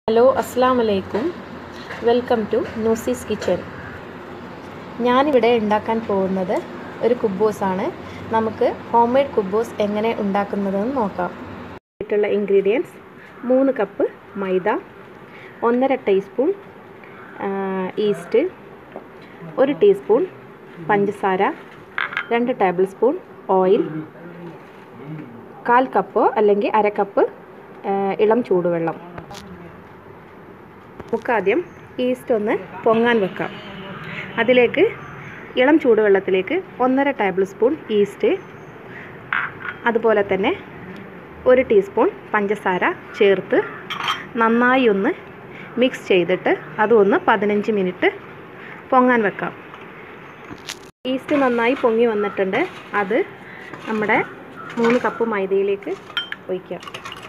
hello അസ്സാം വലൈക്കും welcome to നൂസീസ് kitchen ഞാനിവിടെ ഉണ്ടാക്കാൻ പോകുന്നത് ഒരു കുബ്ബൂസാണ് നമുക്ക് ഹോം മെയ്ഡ് കുബ്ബൂസ് എങ്ങനെ ഉണ്ടാക്കുന്നതെന്ന് നോക്കാം ആയിട്ടുള്ള ഇൻഗ്രീഡിയൻസ് മൂന്ന് കപ്പ് മൈദ ഒന്നര ടീസ്പൂൺ ഈസ്റ്റ് ഒരു ടീസ്പൂൺ പഞ്ചസാര രണ്ട് ടേബിൾ സ്പൂൺ ഓയിൽ കാൽ കപ്പോ അല്ലെങ്കിൽ അര കപ്പ് ഇളം ചൂടുവെള്ളം നമുക്കാദ്യം ഈസ്റ്റ് ഒന്ന് പൊങ്ങാൻ വെക്കാം അതിലേക്ക് ഇളം ചൂടുവെള്ളത്തിലേക്ക് ഒന്നര ടേബിൾ സ്പൂൺ ഈസ്റ്റ് അതുപോലെ തന്നെ ഒരു ടീസ്പൂൺ പഞ്ചസാര ചേർത്ത് നന്നായി ഒന്ന് മിക്സ് ചെയ്തിട്ട് അതൊന്ന് പതിനഞ്ച് മിനിറ്റ് പൊങ്ങാൻ വെക്കാം ഈസ്റ്റ് നന്നായി പൊങ്ങി വന്നിട്ടുണ്ട് അത് നമ്മുടെ മൂന്ന് കപ്പ് മൈദയിലേക്ക് ഒഴിക്കാം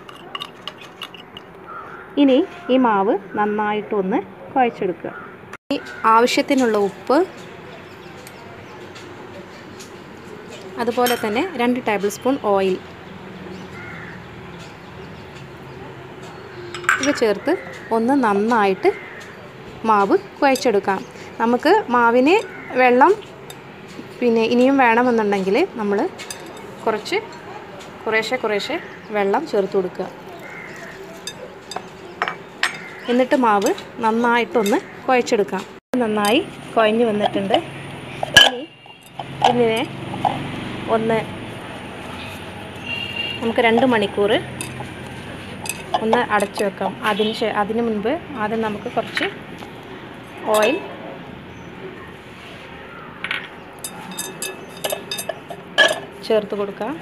ഇനി ഈ മാവ് നന്നായിട്ടൊന്ന് കുഴച്ചെടുക്കുക ഈ ആവശ്യത്തിനുള്ള ഉപ്പ് അതുപോലെ തന്നെ രണ്ട് ടേബിൾ സ്പൂൺ ഓയിൽ ഇവ ചേർത്ത് ഒന്ന് നന്നായിട്ട് മാവ് കുഴച്ചെടുക്കാം നമുക്ക് മാവിന് വെള്ളം പിന്നെ ഇനിയും വേണമെന്നുണ്ടെങ്കിൽ നമ്മൾ കുറച്ച് കുറേശ്ശെ കുറേശ്ശെ വെള്ളം ചേർത്ത് കൊടുക്കുക എന്നിട്ട് മാവ് നന്നായിട്ടൊന്ന് കുഴച്ചെടുക്കാം നന്നായി കുഴഞ്ഞ് വന്നിട്ടുണ്ട് ഇനി ഇതിനെ ഒന്ന് നമുക്ക് രണ്ട് മണിക്കൂർ ഒന്ന് അടച്ചു വെക്കാം അതിന് ശേ അതിന് മുൻപ് ആദ്യം നമുക്ക് കുറച്ച് ഓയിൽ ചേർത്ത് കൊടുക്കാം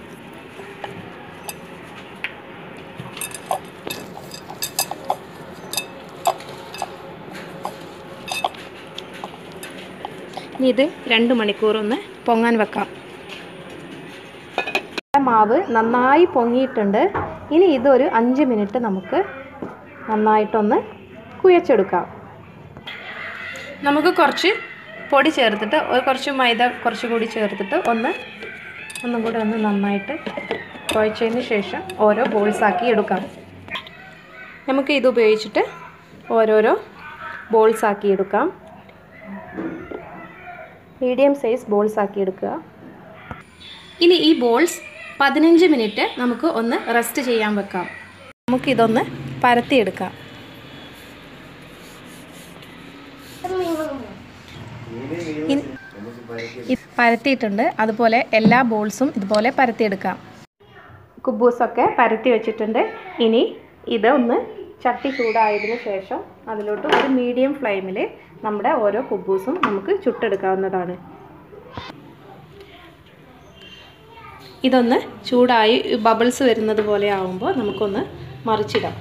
ഇനി ഇത് രണ്ട് മണിക്കൂർ ഒന്ന് പൊങ്ങാൻ വെക്കാം മാവ് നന്നായി പൊങ്ങിയിട്ടുണ്ട് ഇനി ഇതൊരു അഞ്ച് മിനിറ്റ് നമുക്ക് നന്നായിട്ടൊന്ന് കുഴച്ചെടുക്കാം നമുക്ക് കുറച്ച് പൊടി ചേർത്തിട്ട് ഒരു കുറച്ച് മൈദ കുറച്ച് കൂടി ചേർത്തിട്ട് ഒന്ന് ഒന്നും കൂടി ഒന്ന് നന്നായിട്ട് കുഴച്ചതിന് ശേഷം ഓരോ ബോൾസാക്കി എടുക്കാം നമുക്ക് ഇത് ഉപയോഗിച്ചിട്ട് ഓരോരോ ബോൾസാക്കി എടുക്കാം മീഡിയം സൈസ് ബോൾസ് ആക്കി എടുക്കുക ഇനി ഈ ബോൾസ് പതിനഞ്ച് മിനിറ്റ് നമുക്ക് ഒന്ന് റെസ്റ്റ് ചെയ്യാൻ വെക്കാം നമുക്കിതൊന്ന് പരത്തിയെടുക്കാം പരത്തിയിട്ടുണ്ട് അതുപോലെ എല്ലാ ബോൾസും ഇതുപോലെ പരത്തിയെടുക്കാം കുബൂസൊക്കെ പരത്തി വെച്ചിട്ടുണ്ട് ഇനി ഇത് ഒന്ന് ചട്ടി ചൂടായതിന് ശേഷം അതിലോട്ട് ഒരു മീഡിയം ഫ്ലെയിമിൽ നമ്മുടെ ഓരോ കുബൂസും നമുക്ക് ചുട്ടെടുക്കാവുന്നതാണ് ഇതൊന്ന് ചൂടായി ബബിൾസ് വരുന്നത് പോലെ ആവുമ്പോൾ നമുക്കൊന്ന് മറിച്ചിടാം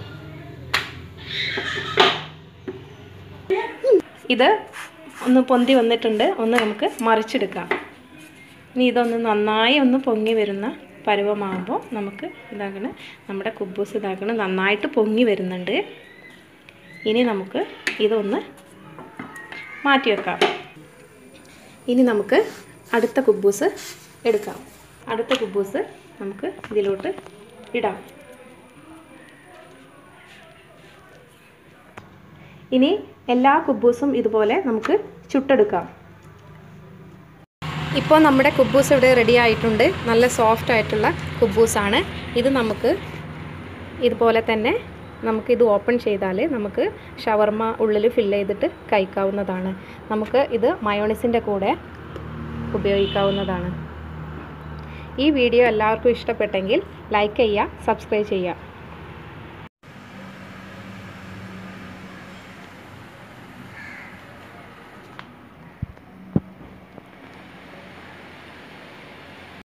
ഇത് ഒന്ന് പൊന്തി വന്നിട്ടുണ്ട് ഒന്ന് നമുക്ക് മറിച്ചെടുക്കാം ഇനി ഇതൊന്ന് നന്നായി ഒന്ന് പൊങ്ങി വരുന്ന പരുവമാകുമ്പോൾ നമുക്ക് ഇതാകണം നമ്മുടെ കുബൂസ് ഇതാകണം നന്നായിട്ട് പൊങ്ങി വരുന്നുണ്ട് ഇനി നമുക്ക് ഇതൊന്ന് മാറ്റി വെക്കാം ഇനി നമുക്ക് അടുത്ത കുബൂസ് എടുക്കാം അടുത്ത കുബൂസ് നമുക്ക് ഇതിലോട്ട് ഇടാം ഇനി എല്ലാ കുബൂസും ഇതുപോലെ നമുക്ക് ചുട്ടെടുക്കാം ഇപ്പോൾ നമ്മുടെ കുബൂസ് ഇവിടെ റെഡി ആയിട്ടുണ്ട് നല്ല സോഫ്റ്റ് ആയിട്ടുള്ള കുബൂസാണ് ഇത് നമുക്ക് ഇതുപോലെ തന്നെ നമുക്കിത് ഓപ്പൺ ചെയ്താൽ നമുക്ക് ഷവർമ ഉള്ളിൽ ഫില്ല് ചെയ്തിട്ട് കഴിക്കാവുന്നതാണ് നമുക്ക് ഇത് മയോണിസിൻ്റെ കൂടെ ഉപയോഗിക്കാവുന്നതാണ് ഈ വീഡിയോ എല്ലാവർക്കും ഇഷ്ടപ്പെട്ടെങ്കിൽ ലൈക്ക് ചെയ്യുക സബ്സ്ക്രൈബ് ചെയ്യുക